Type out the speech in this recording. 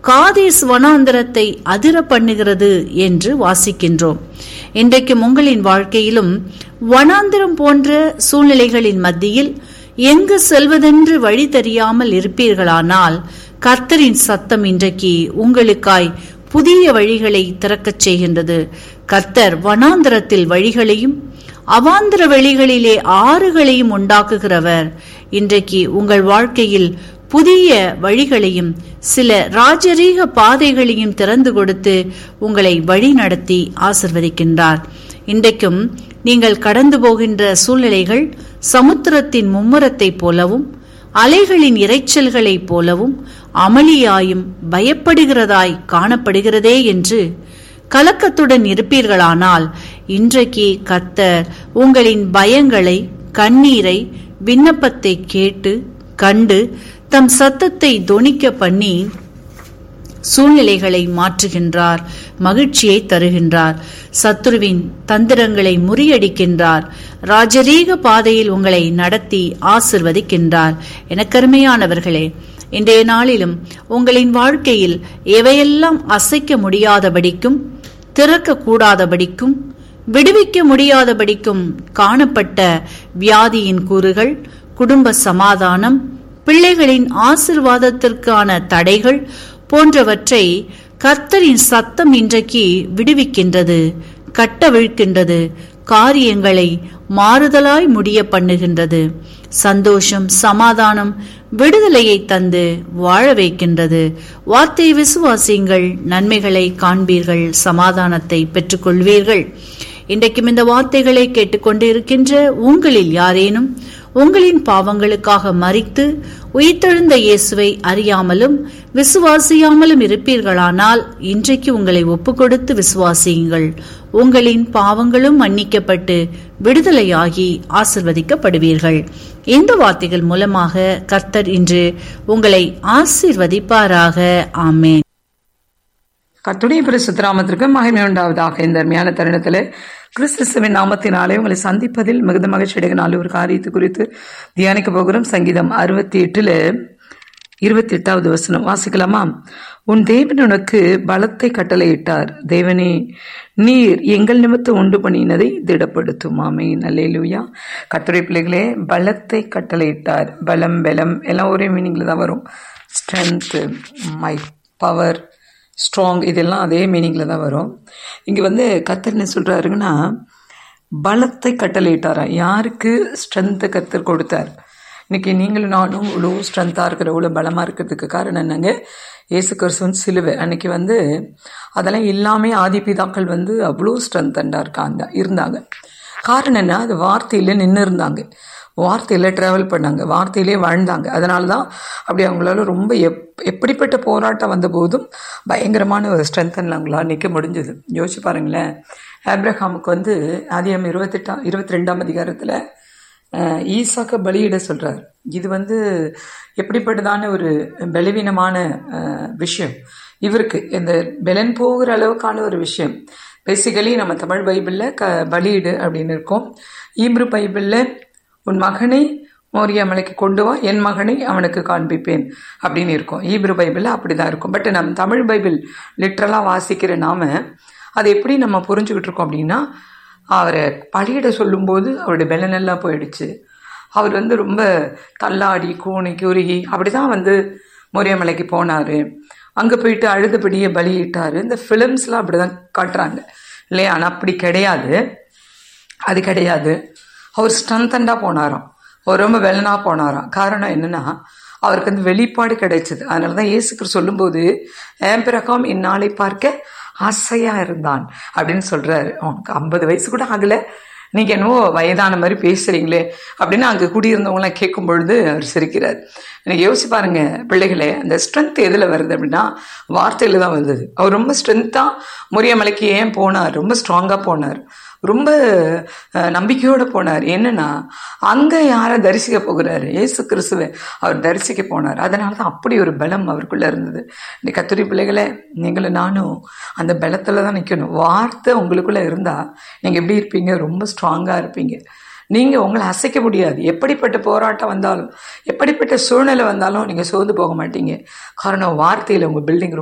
காதேஸ் வனாந்தரத்தை அதிர பண்ணுகிறது என்று வாசிக்கின்றோம் இன்றைக்கும் உங்களின் வாழ்க்கையிலும் வனாந்திரம் போன்ற சூழ்நிலைகளின் மத்தியில் எங்கு செல்வதென்று வழி தெரியாமல் இருப்பீர்களானால் கர்த்தரின் சத்தம் இன்றைக்கு உங்களுக்காய் புதிய வழிகளை திறக்கச் செய்கின்றது கர்த்தர் வனாந்திரத்தில் வழிகளையும் அவாந்திர வெளிகளிலே ஆறுகளையும் உண்டாக்குகிறவர் இன்றைக்கு உங்கள் வாழ்க்கையில் புதிய வழிகளையும் சில ராஜரீக பாதைகளையும் திறந்து கொடுத்து உங்களை வழி நடத்தி ஆசிர்வதிக்கின்றார் இன்றைக்கும் நீங்கள் கடந்து போகின்ற சூழ்நிலைகள் சமுத்திரத்தின் மும்முரத்தைப் போலவும் அலைகளின் இரைச்சல்களைப் போலவும் அமளியாயும் பயப்படுகிறதாய் காணப்படுகிறதே என்று கலக்கத்துடன் இருப்பீர்களானால் இன்றைக்கு கர்த்தர் உங்களின் பயங்களை கண்ணீரை விண்ணப்பத்தை கேட்டு கண்டு தம் சத்தத்தை தொனிக்க பண்ணி சூழ்நிலைகளை மாற்றுகின்றார் மகிழ்ச்சியை தருகின்றார் சத்துருவின் தந்திரங்களை முறியடிக்கின்றார் ராஜரீக பாதையில் உங்களை நடத்தி ஆசிர்வதிக்கின்றார் எனக்கருமையானவர்களே இன்றைய நாளிலும் உங்களின் வாழ்க்கையில் எவையெல்லாம் அசைக்க முடியாதபடிக்கும் திறக்க கூடாதபடிக்கும் விடுவிக்க முடியாதபடிக்கும் காணப்பட்ட வியாதியின் கூறுகள் குடும்ப சமாதானம் பிள்ளைகளின் ஆசிர்வாதத்திற்கான தடைகள் போன்றவற்றை கர்த்தரின் சத்தம் இன்றைக்கு விடுவிக்கின்றது கட்டவிழ்க்கின்றது காரியங்களை மாறுதலாய் முடிய பண்ணுகின்றது சந்தோஷம் சமாதானம் விடுதலையை தந்து வாழ வைக்கின்றது வார்த்தை விசுவாசிங்கள் நன்மைகளை காண்பீர்கள் சமாதானத்தை பெற்றுக்கொள்வீர்கள் இன்றைக்கும் இந்த வார்த்தைகளை கேட்டுக்கொண்டு இருக்கின்ற உங்களில் யாரேனும் உங்களின் பாவங்களுக்காக மறித்து உயிர்த்தெழுந்த இயேசுவை அறியாமலும் விசுவாசியாமலும் இருப்பீர்களானால் இன்றைக்கு உங்களை ஒப்புக்கொடுத்து விசுவாசியுங்கள் உங்களின் பாவங்களும் மன்னிக்கப்பட்டு விடுதலையாகி ஆசிர்வதிக்கப்படுவீர்கள் இந்த வார்த்தைகள் மூலமாக கர்த்தர் இன்று உங்களை ஆசிர்வதிப்பாராக ஆமேன் கத்துடைய பிரசுத்தராமத்திற்கு மகிமை உண்டாவதாக இந்த அருமையான தருணத்தில் கிறிஸ்துவின் நாமத்தினாலே உங்களை சந்திப்பதில் மிகுந்த மகிழ்ச்சி அடைகிற நாலு ஒரு காரியத்தை குறித்து தியானிக்க போகிறோம் சங்கீதம் அறுபத்தி எட்டுல இருபத்தி எட்டாவது வசனம் வாசிக்கலாமா உன் தேவன் உனக்கு பலத்தை கட்டளையிட்டார் தேவனே நீர் எங்கள் நிமித்தம் உண்டு பண்ணினதை திடப்படுத்தும் ஆமே நல்லேலூயா கத்துரை பிள்ளைகளே பலத்தை கட்டளையிட்டார் பலம் பலம் எல்லாம் ஒரே மீனிங்ல தான் வரும் ஸ்ட்ரென்த் மை பவர் ஸ்ட்ராங் இதெல்லாம் அதே மீனிங்கில் தான் வரும் இங்கே வந்து கத்தர் என்ன சொல்கிறாருங்கன்னா பலத்தை கட்டளையிட்டாரா யாருக்கு ஸ்ட்ரென்த்தை கத்தர் கொடுத்தார் இன்னைக்கு நீங்களும் நானும் இவ்வளோ ஸ்ட்ரென்த்தாக இருக்கிற இவ்வளோ பலமாக இருக்கிறதுக்கு காரணம் என்னங்க ஏசு கிறிஸ்துவன் சிலுவை அன்னைக்கு வந்து அதெல்லாம் எல்லாமே ஆதிபிதாக்கள் வந்து அவ்வளோ ஸ்ட்ரென்த்தண்டாக இருக்காங்க இருந்தாங்க காரணம் என்ன அது வார்த்தையில் நின்று இருந்தாங்க வார்த்தையில் ட்ராவல் பண்ணாங்க வார்த்தையிலே வாழ்ந்தாங்க அதனால தான் அப்படி அவங்களால ரொம்ப எப் எப்படிப்பட்ட போராட்டம் வந்த போதும் பயங்கரமான ஒரு ஸ்ட்ரென்த்தனில் அவங்களால நிற்க முடிஞ்சது யோசிச்சு பாருங்களேன் ஆப்ரஹாமுக்கு வந்து ஆதியம் இருபத்தெட்டாம் இருபத்தி ரெண்டாம் அதிகாரத்தில் ஈசாக்க பலியிட சொல்கிறார் இது வந்து எப்படிப்பட்டதான ஒரு பலவீனமான விஷயம் இவருக்கு இந்த பெலன் போகிற அளவுக்கான ஒரு விஷயம் பேசிக்கலி நம்ம தமிழ் பைபிளில் க பலியிடு அப்படின்னு இருக்கோம் ஈப்ரு பைபிளில் உன் மகனை மோரியா மலைக்கு கொண்டு வா என் மகனை அவனுக்கு காண்பிப்பேன் அப்படின்னு இருக்கும் ஈப்ரு பைபிளில் அப்படி தான் இருக்கும் பட் நம்ம தமிழ் பைபிள் லிட்ரலாக வாசிக்கிற நாம அதை எப்படி நம்ம புரிஞ்சுக்கிட்டு இருக்கோம் அப்படின்னா அவரை பழியிட சொல்லும்போது அவருடைய பெலனெல்லாம் போயிடுச்சு அவர் வந்து ரொம்ப தள்ளாடி கூணி குறுகி அப்படி தான் வந்து மோரியமலைக்கு போனார் அங்கே போயிட்டு அழுதபடியே பலியிட்டார் இந்த ஃபிலிம்ஸ்லாம் அப்படி தான் காட்டுறாங்க இல்லையா ஆனால் அப்படி கிடையாது அது கிடையாது அவர் ஸ்ட்ரென்தண்டாக போனாராம் அவர் ரொம்ப வெள்ளனாக போனாராம் காரணம் என்னென்னா அவருக்கு வந்து வெளிப்பாடு கிடைச்சது அதனால தான் இயேசுக்கு சொல்லும்போது ஏம்பிரகாம் இந்நாளை பார்க்க ஆசையாக இருந்தான் அப்படின்னு சொல்கிறாரு அவனுக்கு ஐம்பது வயசு கூட ஆகலை நீங்கள் என்னவோ வயதான மாதிரி பேசுகிறீங்களே அப்படின்னு அங்கே குடியிருந்தவங்களாம் கேட்கும் பொழுது அவர் சிரிக்கிறார் எனக்கு யோசிச்சு பாருங்க பிள்ளைகளே அந்த ஸ்ட்ரென்த் எதில் வருது அப்படின்னா வார்த்தையில் தான் வந்தது அவர் ரொம்ப ஸ்ட்ரென்த்தாக முறியமலைக்கு ஏன் போனார் ரொம்ப ஸ்ட்ராங்காக போனார் ரொம்ப நம்பிக்கையோடு போனார் என்னன்னா அங்கே யாரை தரிசிக்க போகிறாரு ஏசு கிறிஸ்துவை அவர் தரிசிக்க போனார் அதனால தான் அப்படி ஒரு பலம் அவருக்குள்ளே இருந்தது இந்த கத்துரி பிள்ளைகளை நீங்களும் நானும் அந்த பலத்தில் தான் நிற்கணும் வார்த்தை உங்களுக்குள்ளே இருந்தால் நீங்கள் எப்படி இருப்பீங்க ரொம்ப ஸ்ட்ராங்காக இருப்பீங்க நீங்கள் உங்களை அசைக்க முடியாது எப்படிப்பட்ட போராட்டம் வந்தாலும் எப்படிப்பட்ட சூழ்நிலை வந்தாலும் நீங்கள் சோர்ந்து போக மாட்டீங்க காரணம் வார்த்தையில் உங்கள் பில்டிங்